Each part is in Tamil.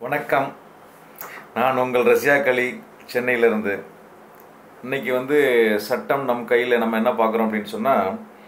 வணக்கம் நான் உங்கள் ரஷ்யா களி சென்னையிலேருந்து இன்னைக்கு வந்து சட்டம் நம் கையில் நம்ம என்ன பார்க்குறோம் அப்படின்னு சொன்னால்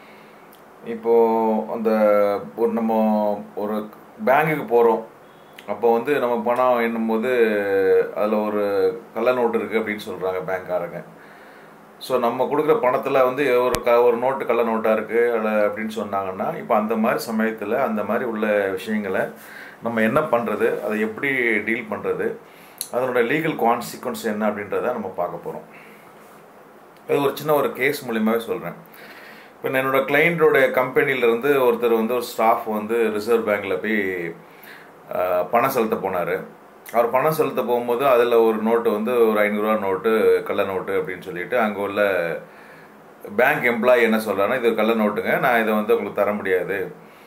இப்போது அந்த ஒரு நம்ம ஒரு பேங்குக்கு போகிறோம் அப்போ வந்து நம்ம பணம் எண்ணும்போது அதில் ஒரு கள்ள நோட்டு இருக்குது அப்படின்னு சொல்கிறாங்க பேங்க்காரங்க ஸோ நம்ம கொடுக்குற பணத்தில் வந்து ஒரு க ஒரு நோட்டு கள்ள நோட்டாக இருக்குது அல்ல அப்படின்னு சொன்னாங்கன்னா இப்போ அந்த மாதிரி சமயத்தில் அந்த மாதிரி உள்ள விஷயங்களை நம்ம என்ன பண்ணுறது அதை எப்படி டீல் பண்ணுறது அதனோட லீகல் கான்சிக்வன்ஸ் என்ன அப்படின்றத நம்ம பார்க்க போகிறோம் அது ஒரு சின்ன ஒரு கேஸ் மூலியமாகவே சொல்கிறேன் இப்போ என்னோட கிளைண்ட்டோட கம்பெனியிலேருந்து ஒருத்தர் வந்து ஒரு ஸ்டாஃப் வந்து ரிசர்வ் பேங்க்கில் போய் அஹ், பணம் செலுத்த போனார் அவர் பணம் செலுத்த போகும்போது அதில் ஒரு நோட்டு வந்து ஒரு ஐநூறுரூவா நோட்டு கள்ள நோட்டு அப்படின்னு சொல்லிட்டு அங்கே உள்ள பேங்க் எம்ப்ளாயி என்ன சொல்கிறாங்கன்னா இது ஒரு கள்ள நோட்டுங்க நான் இதை வந்து உங்களுக்கு தர முடியாது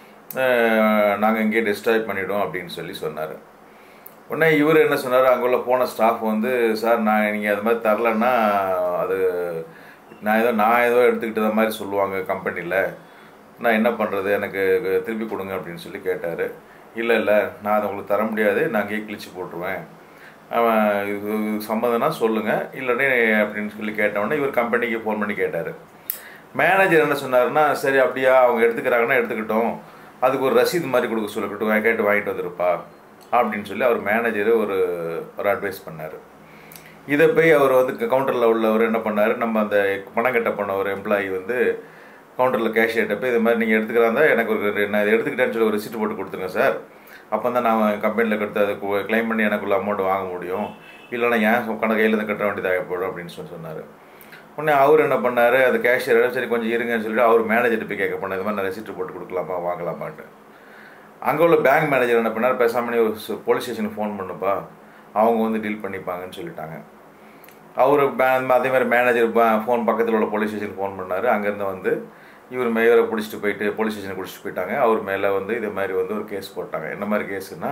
நாங்கள் இங்கேயே டிஸ்ட்ராய் பண்ணிவிடுவோம் அப்படின்னு சொல்லி சொன்னார் உடனே இவர் என்ன சொன்னார் அங்கே உள்ள போன ஸ்டாஃப் வந்து சார் நான் நீங்கள் அது மாதிரி தரலன்னா அது நான் ஏதோ நான் ஏதோ எடுத்துக்கிட்ட மாதிரி சொல்லுவாங்க கம்பெனியில் நான் என்ன பண்ணுறது எனக்கு திருப்பி கொடுங்க அப்படின்னு சொல்லி கேட்டார் இல்லை இல்லை நான் அதை உங்களுக்கு தர முடியாது நான் அங்கேயே கிழிச்சு போட்டுருவேன் அவன் இது சம்மதம்னா சொல்லுங்கள் இல்லைன்னே அப்படின்னு சொல்லி கேட்டவுடனே இவர் கம்பெனிக்கு ஃபோன் பண்ணி கேட்டார் மேனேஜர் என்ன சொன்னாருன்னா சரி அப்படியா அவங்க எடுத்துக்கிறாங்கன்னா எடுத்துக்கிட்டோம் அதுக்கு ஒரு ரசீது மாதிரி கொடுக்க சொல்லக்கட்டும் கேட்டு வாங்கிட்டு வந்துருப்பா அப்படின்னு சொல்லி அவர் மேனேஜர் ஒரு ஒரு அட்வைஸ் பண்ணார் இதை போய் அவர் வந்து கவுண்டரில் உள்ளவர் என்ன பண்ணார் நம்ம அந்த பணம் கட்ட பண்ண ஒரு எம்ப்ளாயி வந்து கவுண்டரில் கேஷியர்கிட்ட போய் இது மாதிரி நீங்கள் எடுத்துக்கிறாந்தா எனக்கு ஒரு நான் இதை எடுத்துக்கிட்டேன்னு சொல்லி ஒரு ரிசிப்ட் போட்டு கொடுத்துருங்க சார் அப்போ தான் நான் கம்பெனியில் கொடுத்து அதை க்ளைம் பண்ணி எனக்கு உள்ள அமௌண்ட் வாங்க முடியும் இல்லைன்னா ஏன் கணக்கு கையில் இருந்து கட்ட வேண்டியதாக போடும் அப்படின்னு சொல்லி சொன்னார் உடனே அவர் என்ன பண்ணார் அந்த கேஷியர் சரி கொஞ்சம் இருங்கன்னு சொல்லிட்டு அவர் மேனேஜர்கிட்ட போய் கேட்க பண்ண இது மாதிரி நான் ரெசிப்ட் போட்டு கொடுக்கலாமா வாங்கலாமான்ட்டு அங்கே உள்ள பேங்க் மேனேஜர் என்ன பண்ணார் பேசாமல் நீ ஒரு போலீஸ் ஸ்டேஷனுக்கு ஃபோன் பண்ணுப்பா அவங்க வந்து டீல் பண்ணிப்பாங்கன்னு சொல்லிட்டாங்க அவர் அதே மாதிரி மேனேஜர் ஃபோன் பக்கத்தில் உள்ள போலீஸ் ஸ்டேஷனுக்கு ஃபோன் பண்ணார் அங்கேருந்து வந்து இவர் மேயரை பிடிச்சிட்டு போயிட்டு போலீஸ் ஸ்டேஷனுக்கு பிடிச்சிட்டு போயிட்டாங்க அவர் மேலே வந்து இது மாதிரி வந்து ஒரு கேஸ் போட்டாங்க என்ன மாதிரி கேஸுன்னா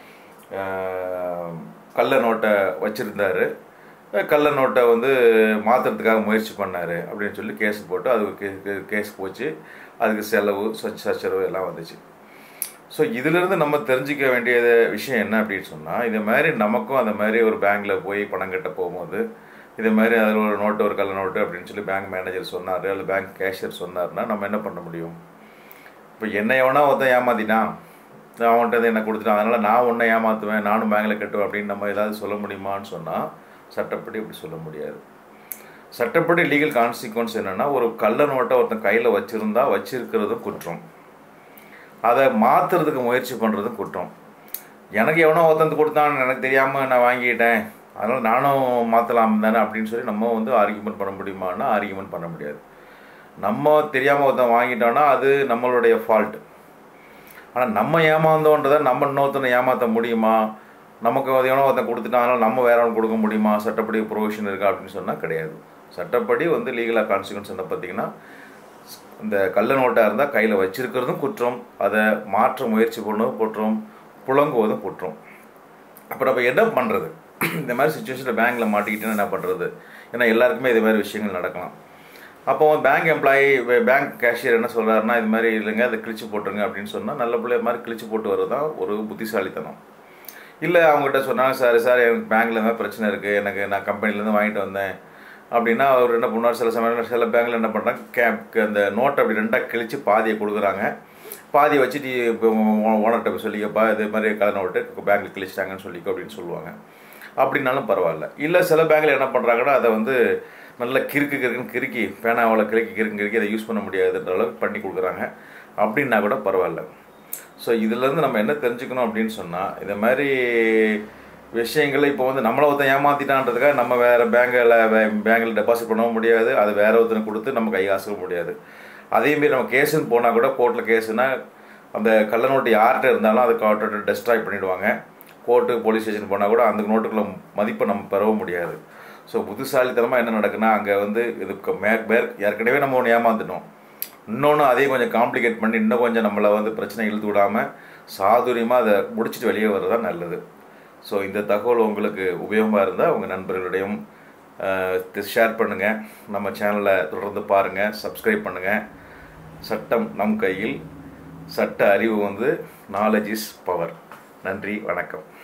கள்ள நோட்டை வச்சுருந்தாரு கள்ள நோட்டை வந்து மாற்றுறதுக்காக முயற்சி பண்ணார் அப்படின்னு சொல்லி கேஸ் போட்டு அது கே கேஸ் போச்சு அதுக்கு செலவு சொச்ச சச்சரவு எல்லாம் வந்துச்சு ஸோ இதிலிருந்து நம்ம தெரிஞ்சிக்க வேண்டிய விஷயம் என்ன அப்படின்னு சொன்னால் இதே மாதிரி நமக்கும் அந்த மாதிரி ஒரு பேங்க்கில் போய் பணம் கட்ட போகும்போது இதே மாதிரி அதில் ஒரு நோட்டு ஒரு கள்ள நோட்டு அப்படின்னு சொல்லி பேங்க் மேனேஜர் சொன்னார் அல்லது பேங்க் கேஷியர் சொன்னார்னா நம்ம என்ன பண்ண முடியும் இப்போ என்ன எவனா ஒருத்தன் ஏமாத்தினான் அவன்கிட்ட என்ன கொடுத்துட்டான் அதனால் நான் உன்னை ஏமாற்றுவேன் நானும் பேங்கில் கட்டுவேன் அப்படின்னு நம்ம ஏதாவது சொல்ல முடியுமான்னு சொன்னால் சட்டப்படி அப்படி சொல்ல முடியாது சட்டப்படி லீகல் கான்சிக்வன்ஸ் என்னென்னா ஒரு கள்ள நோட்டை ஒருத்தன் கையில் வச்சுருந்தா வச்சிருக்கிறதும் குற்றம் அதை மாற்றுறதுக்கு முயற்சி பண்ணுறதும் குற்றம் எனக்கு எவனோ ஒருத்தந்து கொடுத்தான் எனக்கு தெரியாமல் நான் வாங்கிட்டேன் அதனால் நானும் மாற்றலாம் தானே அப்படின்னு சொல்லி நம்ம வந்து ஆர்கியூமெண்ட் பண்ண முடியுமான்னா ஆர்கியூமெண்ட் பண்ண முடியாது நம்ம தெரியாமல் ஒருத்தன் வாங்கிட்டோன்னா அது நம்மளுடைய ஃபால்ட்டு ஆனால் நம்ம ஏமாந்தோன்றதை நம்ம இன்னொருத்தனை ஏமாற்ற முடியுமா நமக்கு எவனோ ஒருத்தன் கொடுத்துட்டான் அதனால் நம்ம வேற ஒன்று கொடுக்க முடியுமா சட்டப்படி ப்ரொவிஷன் இருக்கா அப்படின்னு சொன்னால் கிடையாது சட்டப்படி வந்து லீகலாக கான்சிக்வன்ஸ் என்ன பார்த்தீங்கன்னா இந்த கள்ள நோட்டாக இருந்தால் கையில் வச்சிருக்கிறதும் குற்றம் அதை மாற்ற முயற்சி பண்ணுவதும் குற்றம் புழங்குவதும் குற்றம் அப்போ நம்ம என்ன பண்ணுறது இந்த மாதிரி சுச்சுவேஷனில் பேங்க்கில் மாட்டிக்கிட்டு என்ன பண்ணுறது ஏன்னா எல்லாருக்குமே இது மாதிரி விஷயங்கள் நடக்கலாம் அப்போ பேங்க் எம்ப்ளாயி பேங்க் கேஷியர் என்ன சொல்கிறாருன்னா இது மாதிரி இல்லைங்க அதை கிழிச்சு போட்டுருங்க அப்படின்னு சொன்னால் நல்ல பிள்ளை மாதிரி கிழிச்சு போட்டு வர்றது தான் ஒரு புத்திசாலித்தனம் இல்லை அவங்ககிட்ட சொன்னாங்க சார் சார் எனக்கு பேங்க்கில் மாதிரி பிரச்சனை இருக்குது எனக்கு நான் கம்பெனிலேருந்து வாங்கிட்டு வந்தேன் அப்படின்னா அவர் என்ன பண்ணுவார் சில சமயம் சில பேங்க்கில் என்ன பண்ணுறாங்க கேப் அந்த நோட்டை அப்படி ரெண்டாக கிழிச்சு பாதியை கொடுக்குறாங்க பாதியை வச்சுட்டு இப்போ ஓனர்கிட்ட போய் சொல்லிக்கப்பா இது மாதிரி கலை நோட்டு பேங்க்கில் கிழிச்சிட்டாங்கன்னு சொல்லிக்கோ அப்படின்னு சொல்லுவாங்க அப்படின்னாலும் பரவாயில்ல இல்லை சில பேங்க்கில் என்ன பண்ணுறாங்கன்னா அதை வந்து நல்லா கிறுக்கு கிறுக்குன்னு கிறுக்கி பேனாவில் கிறுக்கி கிறுக்கு கிறுக்கி அதை யூஸ் பண்ண முடியாதுன்ற அளவுக்கு பண்ணி கொடுக்குறாங்க அப்படின்னா கூட பரவாயில்ல ஸோ இதுலேருந்து நம்ம என்ன தெரிஞ்சுக்கணும் அப்படின்னு சொன்னால் இந்த மாதிரி விஷயங்களை இப்போ வந்து நம்மளை ஒருத்தன் ஏமாத்திட்டான்றதுக்காக நம்ம வேறு பேங்கில் பேங்கில் டெபாசிட் பண்ணவும் முடியாது அது வேற ஒருத்தனுக்கு கொடுத்து நம்ம கை காசவும் முடியாது அதேமாரி நம்ம கேஸுன்னு போனால் கூட கோர்ட்டில் கேஸுனா அந்த கள்ள நோட்டு யார்கிட்ட இருந்தாலும் அதை கோர்ட்டை டெஸ்ட்ராய் பண்ணிவிடுவாங்க கோர்ட்டு போலீஸ் ஸ்டேஷன் போனால் கூட அந்த நோட்டுக்குள்ள மதிப்பை நம்ம பெறவும் முடியாது ஸோ புத்திசாலித்தனமாக என்ன நடக்குன்னா அங்கே வந்து இதுக்கு மே பேர் ஏற்கனவே நம்ம ஒன்று ஏமாந்துட்டோம் இன்னொன்று அதையும் கொஞ்சம் காம்ப்ளிகேட் பண்ணி இன்னும் கொஞ்சம் நம்மளை வந்து பிரச்சனை இழுத்து விடாமல் சாதுரியமாக அதை முடிச்சுட்டு வெளியே வர்றது தான் நல்லது ஸோ இந்த தகவல் உங்களுக்கு உபயோகமாக இருந்தால் உங்கள் நண்பர்களிடையும் ஷேர் பண்ணுங்கள் நம்ம சேனலை தொடர்ந்து பாருங்கள் சப்ஸ்கிரைப் பண்ணுங்கள் சட்டம் நம் கையில் சட்ட அறிவு வந்து நாலேஜ் இஸ் பவர் நன்றி வணக்கம்